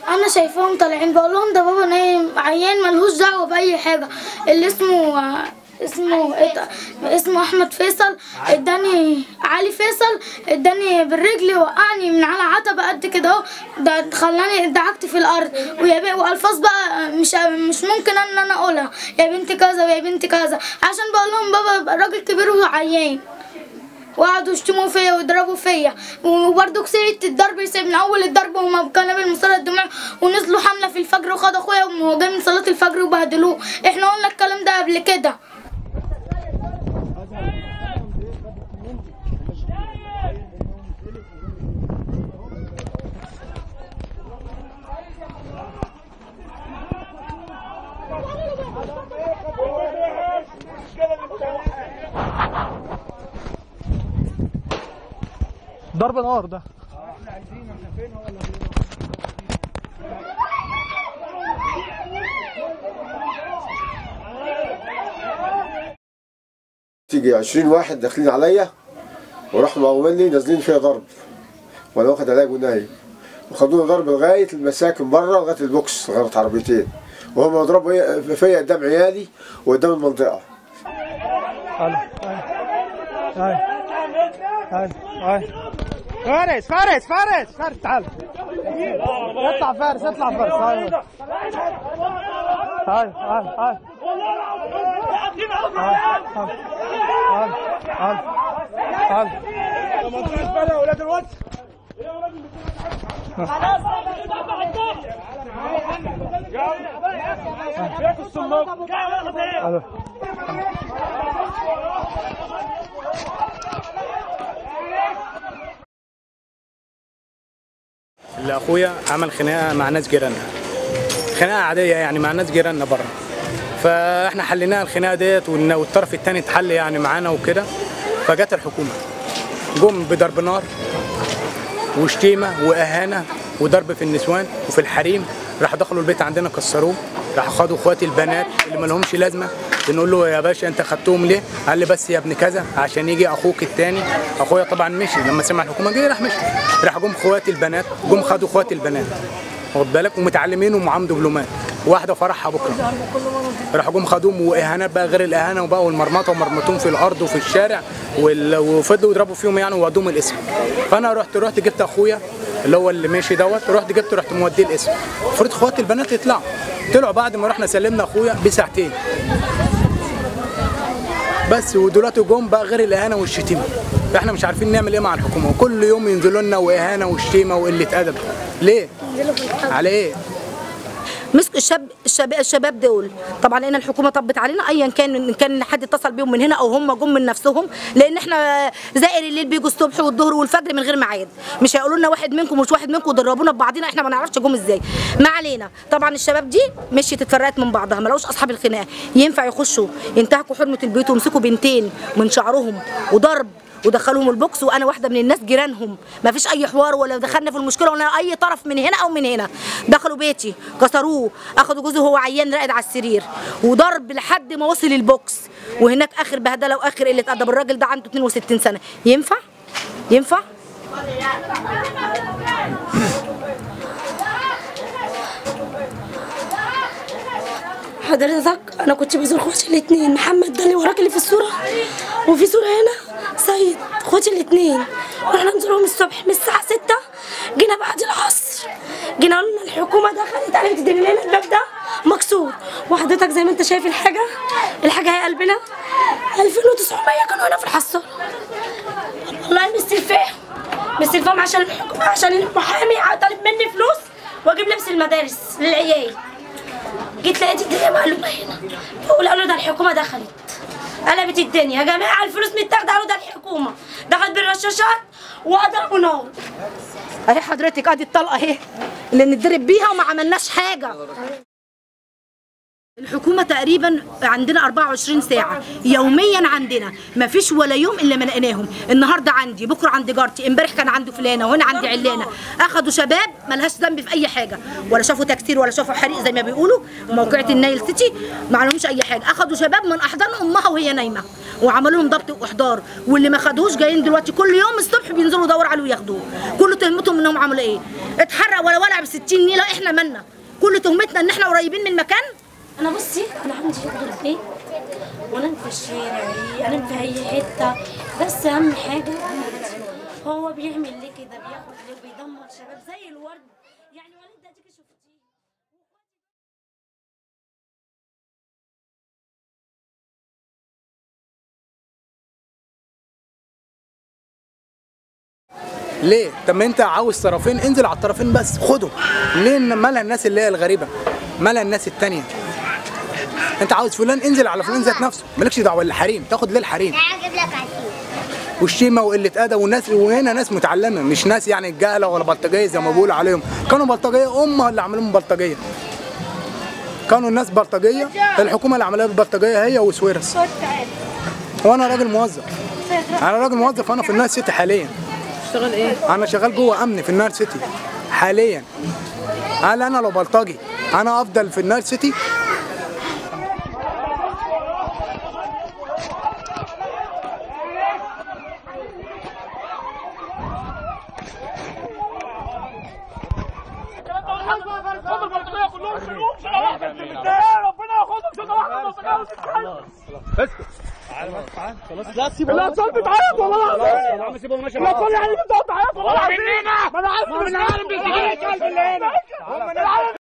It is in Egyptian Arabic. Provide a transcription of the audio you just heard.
انا شايفاهم طالعين بقول لهم ده بابا نايم عيان ملهوش دعوه باي حاجه اللي اسمه اسمه إيه- اسمه احمد فيصل اداني علي فيصل اداني بالرجل وقعني من على عتبه قد كده اهو ده خلاني ادعكت في الارض ويا بي والفاظ بقى مش مش ممكن ان انا اقولها يا بنت كذا ويا بنت كذا عشان بقول لهم بابا راجل كبير وعيان وقعدوا يشتموا فيا ويضربوا فيا وبرضه كسرت الضرب من اول الضرب هما بقنابل مسيلة الدموع ونزلوا حمله في الفجر وخدوا اخويا وهو جاي من صلاه الفجر وبهدلوه احنا قلنا الكلام ده قبل كده ضرب نار ده تيجي 20 واحد داخلين عليا وراحوا مقومني نازلين فيها ضرب وانا واخد علاج ونايم وخدوني ضرب لغايه المساكن بره لغايه البوكس لغايه عربيتين وهم يضربوا إيه- فيا قدام عيالي وقدام المنطقه هاي هاي هاي هاي فارس فارس فارس فارس تعال اطلع فارس اطلع فارس هاي هاي هاي هاي هاي هاي اولاد الواد الو اللي اخويا عمل خناقه مع ناس جيراننا خناقه عاديه يعني مع ناس جيراننا بره فاحنا حليناها الخناقه ديت والن- والطرف الثاني اتحل يعني معانا وكده فجت الحكومه جم بضرب نار وشتيمه واهانه وضرب في النسوان وفي الحريم راح دخلوا البيت عندنا كسروه راح خدوا اخواتي البنات اللي ما لهمش لازمه بنقول له يا باشا انت خدتهم ليه؟ قال لي بس يا ابن كذا عشان يجي اخوك التاني اخويا طبعا مشي لما سمع الحكومه جه راح مشي راح جم اخواتي البنات جم خدوا اخواتي البنات واخد بالك ومتعلمين ومعاهم دبلومات واحده فرحها بكره راحوا جم خدوهم واهانات بقى غير الاهانه وبقى والمرمطه ومرمطون في الارض وفي الشارع وال- وفضلوا يضربوا فيهم يعني وودوهم الاسم فانا رحت رحت جبت اخويا اللي هو اللي ماشي دوت رحت جبته رحت موديه الاسم المفروض اخواتي البنات يطلعوا طلعوا بعد ما رحنا سلمنا اخويا بساعتين بس ودلوقتي جم بقى غير الاهانه والشتيمه فاحنا مش عارفين نعمل ايه مع الحكومه وكل يوم ينزلوا لنا واهانه وشتيمه وقله ادب ليه؟ على ايه؟ مسك الشاب الشباب الشباب دول طبعا لان الحكومه طبت علينا ايا كان ان كان حد اتصل بيهم من هنا او هم جم من نفسهم لان احنا زائر الليل بيجوا الصبح والظهر والفجر من غير ميعاد مش هيقولوا لنا واحد منكم مش واحد منكم ضربونا ببعضينا احنا ما نعرفش جم ازاي ما علينا طبعا الشباب دي مشيت اتفرقت من بعضها ما لقوش اصحاب الخناقه ينفع يخشوا ينتهكوا حرمه البيوت ويمسكوا بنتين من شعرهم وضرب ودخلوهم البوكس وانا واحده من الناس جيرانهم ما فيش اي حوار ولا دخلنا في المشكله ولا اي طرف من هنا او من هنا دخلوا بيتي كسروه اخدوا جوزه وهو عيان راقد على السرير وضرب لحد ما وصل البوكس وهناك اخر بهدله واخر قله ادب الراجل ده عنده 62 سنه ينفع ينفع حضرتك انا كنت بزور اخواتي الاثنين محمد ده اللي وراك اللي في الصوره وفي صوره هنا سيد اخواتي الاثنين رحنا نزورهم الصبح من الساعه 6 جينا بعد العصر جينا قلنا الحكومه دخلت قالت تدري لنا الباب ده مكسور وحضرتك زي ما انت شايف الحاجه الحاجه هي قلبنا 2900 كانوا هنا في الحصاله والله مستلفاهم مستلفاهم عشان الحكومه عشان المحامي طالب مني فلوس واجيب لبس المدارس للعيال جيت لقيت الدنيا معلومه هنا بقول قالوا ده الحكومه دخلت قلبت الدنيا يا جماعه الفلوس متاخده قالوا ده الحكومه دخلت بالرشاشات وضربوا نار اهي حضرتك ادي الطلقه اهي اللي نضرب بيها وما عملناش حاجه الحكومة تقريبا عندنا 24 ساعة يوميا عندنا ما فيش ولا يوم إلا ما لقيناهم النهاردة عندي بكرة عند جارتي امبارح كان عنده فلانة وهنا عندي علانة أخدوا شباب ملهاش ذنب في أي حاجة ولا شافوا تكسير ولا شافوا حريق زي ما بيقولوا في موقعة النايل سيتي ما لهمش أي حاجة أخدوا شباب من أحضان أمها وهي نايمة وعملوا لهم ضبط وإحضار واللي ما خدوش جايين دلوقتي كل يوم الصبح بينزلوا يدوروا عليه وياخدوه كل تهمتهم إنهم عملوا إيه اتحرق ولا ولع ب 60 نيلة إحنا مالنا كل تهمتنا إن إحنا قريبين من مكان انا بصي انا عندي شغل البيت وانام في الشارع انام في اي حته بس اهم حاجه هو بيعمل ليه كده بياخد ليه بيدمر شباب زي الورد يعني ولا انت هتيجي شفتيه ليه؟ طب ما انت عاوز طرفين انزل على الطرفين بس خدهم ليه إن مالها الناس اللي هي الغريبه مالها الناس التانية انت عاوز فلان انزل على فلان ذات نفسه مالكش دعوه بالحريم تاخد ليه الحريم هجيب لك عسير والشيمه وقله ادب والناس وهنا ناس متعلمه مش ناس يعني جهله ولا بلطجيه زي ما بيقولوا عليهم كانوا بلطجيه امها اللي عملوهم بلطجيه كانوا الناس بلطجيه الحكومه اللي عملها بلطجيه هي وسويرس وانا راجل موظف انا راجل موظف انا في النايل سيتي حاليا اشتغل ايه؟ انا شغال جوه امن في النايل سيتي حاليا هل انا لو بلطجي انا افضل في النايل سيتي ربنا ياخدهم شوطه واحده لا تسيبه لا تسيبه تعيط والله العظيم لا تقول لي عليك انت تعيط والله العظيم ما انا عارف ان العالم بيجي العالم